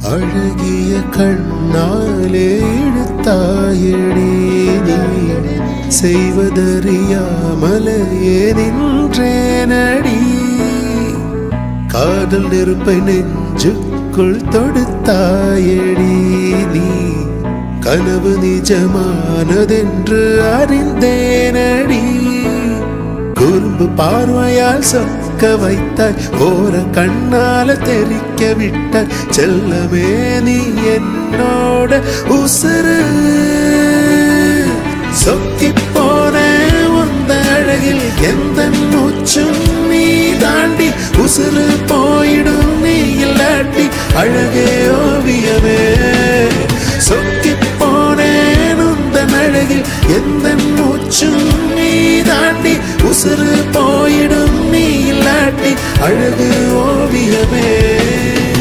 அழகிய கண்ணாலே இழுத்தாயடி நீ செய்வதறியாமலேயே நின்றேனடி காதல் நெருப்பை நெஞ்சுக்குள் தொடுத்தாயடி நீ கனவு நிஜமானதென்று அறிந்தேனடி குறும்பு பார்வையால் சொக்க வைத்தாய் ஓர கண்ணால தெரிக்க விட்டாய் செல்லமே நீ என்னோட உசுறு சொக்கி போன உந்த அழகில் எந்த மூச்சும் நீ தாண்டி உசுறு போயிடும் நீ இல்லாட்டி அழகே ஓவியமே சொக்கி போனேன் உந்தன் அழகில் எந்த மூச்சும் நீ தாண்டி உசுறு போயிடும் நீ இல்லாட்டி அழகு ஓவியமே